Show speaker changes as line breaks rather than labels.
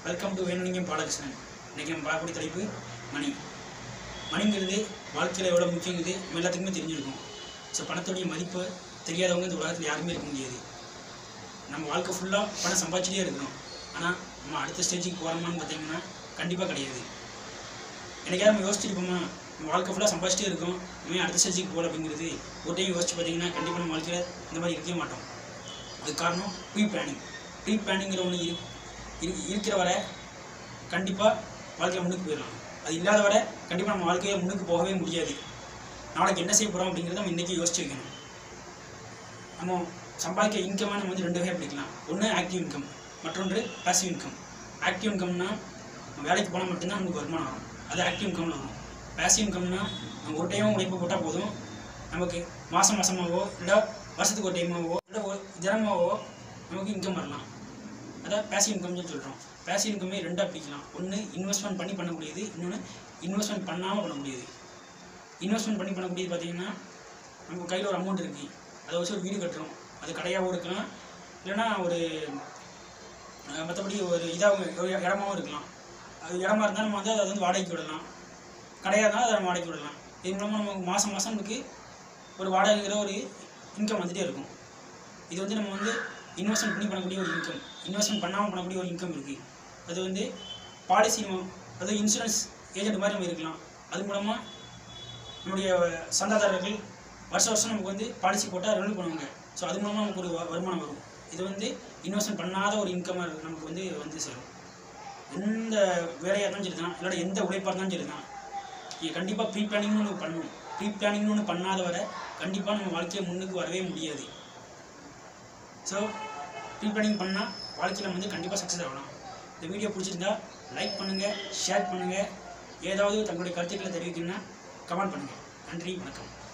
welcome to வேணுனிங்கம் Balakrishnan இன்றைக்கி நம்ம பார்க்கக்கூடிய தலைப்பு மணி மணிங்கிறது வாழ்க்கையில் எவ்வளோ முக்கியங்கிறது நம்ம எல்லாத்துக்குமே தெரிஞ்சிருக்கும் ஸோ பணத்துடைய மதிப்பு தெரியாதவங்க இந்த உலகத்தில் யாருமே இருக்க முடியாது நம்ம வாழ்க்கை ஃபுல்லாக பணம் சம்பாதிச்சிட்டே இருக்கணும் ஆனால் நம்ம அடுத்த ஸ்டேஜுக்கு போகிறோமான்னு பார்த்தீங்கன்னா கண்டிப்பாக கிடையாது எனக்காவது நம்ம யோசிச்சிருப்போமா நம்ம வாழ்க்கை ஃபுல்லாக சம்பாதிச்சிட்டே இருக்கோம் இனிமேல் அடுத்த ஸ்டேஜுக்கு போகல அப்படிங்கிறது ஒரு டைம் யோசிச்சு பார்த்தீங்கன்னா கண்டிப்பாக நம்ம வாழ்க்கையில் இந்த மாதிரி இருக்கவே மாட்டோம் அதுக்கு காரணம் ப்ரீ பிளானிங் ப்ரீ பிளானிங்கிற ஒன்று இரு இரு- இருக்கிற வரை கண்டிப்பாக வாழ்க்கையில் முன்னுக்கு போயிடலாம் அது இல்லாத வரை கண்டிப்பாக நம்ம வாழ்க்கையை முன்னுக்கு போகவே முடியாது நாளைக்கு என்ன செய்ய போகிறோம் அப்படிங்கிறத நம்ம இன்றைக்கி யோசிச்சு வைக்கணும் நம்ம சம்பாதிக்க இன்கம்மை நம்ம வந்து ரெண்டு வகையாக பிடிக்கலாம் ஒன்று ஆக்டிவ் இன்கம் மற்றொன்று பாசிவ் இன்கம் ஆக்டிவ் இன்கம்னா நம்ம வேலைக்கு போனால் மட்டும்தான் நமக்கு வருமானம் வரும் அது ஆக்டிவ் இன்கம்ல வரும் பாசிவ் இன்கம்னா நம்ம ஒரு டைம் உழைப்பு போட்டால் போதும் நமக்கு மாதம் மாதமாகவோ இல்லை வருஷத்துக்கு ஒரு டைமாவோ இல்லை ஒரு தினமாவோ நமக்கு இன்கம் வரலாம் அதான் பேசிவ் இன்கம்னு சொல்கிறோம் பேசிவ் இன்கமே ரெண்டாக பிரிக்கலாம் ஒன்று இன்வெஸ்ட்மெண்ட் பண்ணி பண்ணக்கூடியது இன்னொன்று இன்வெஸ்ட்மெண்ட் பண்ணாமல் பண்ணக்கூடியது இன்வெஸ்ட்மெண்ட் பண்ணி பண்ணக்கூடியது பார்த்தீங்கன்னா நம்ம கையில் ஒரு அமௌண்ட் இருக்குது அதை வச்சு ஒரு வீடு கட்டுறோம் அது கடையாகவும் இருக்கலாம் இல்லைன்னா ஒரு அஹ், மற்றபடி ஒரு இதாகவும் ஒரு இடமாவும் இருக்கலாம் அது இடமா இருந்தால் நம்ம வந்து அதை வந்து வாடகைக்கு விடலாம் கடையாக இருந்தால் அதை நம்ம வாடகைக்கு விடலாம் இது மூலமாக நமக்கு மாதம் மாதம் நமக்கு ஒரு வாடகைங்கிற ஒரு இன்கம் வந்துகிட்டே இருக்கும் இது வந்து நம்ம வந்து இன்வெஸ்ட்மெண்ட் பண்ணி பண்ணக்கூடிய ஒரு இன்கம் இன்வெஸ்ட்மெண்ட் பண்ணாமல் பண்ணக்கூடிய ஒரு இன்கம் இருக்குது அது வந்து பாலிசி நம்ம அது இன்சூரன்ஸ் ஏஜென்ட் மாதிரி நம்ம இருக்கலாம் அது மூலமாக நம்முடைய சந்தாதாரர்கள் வருஷம் வருஷம் நமக்கு வந்து பாலிசி போட்டால் ரெனியூ பண்ணுவாங்க ஸோ அது மூலமாக நமக்கு ஒரு வ- வருமானம் வரும் இது வந்து இன்வெஸ்ட்மெண்ட் பண்ணாத ஒரு இன்கமாக நமக்கு வந்து வந்து சேரும் எந்த வேலையாக இருந்தாலும் சரி தான் இல்லாட்டி எந்த உழைப்பாக இருந்தாலும் சரி தான் நீங்கள் கண்டிப்பாக ப்ரீ பிளானிங்னு ஒன்று பண்ணணும் ப்ரீ பிளானிங்னு ஒன்று பண்ணாத வரை கண்டிப்பாக நம்ம வாழ்க்கையை முன்னுக்கு வரவே முடியாது ஸோ ப்ரீ பிளானிங் பண்ணால் வாழ்க்கையில் வந்து கண்டிப்பாக சக்ஸஸ் ஆகலாம் இந்த வீடியோ பிடிச்சிருந்தா லைக் பண்ணுங்கள் ஷேர் பண்ணுங்கள் ஏதாவது தங்களுடைய கருத்துக்களை தெரிவிக்கணும்னா கமெண்ட் பண்ணுங்கள் நன்றி வணக்கம்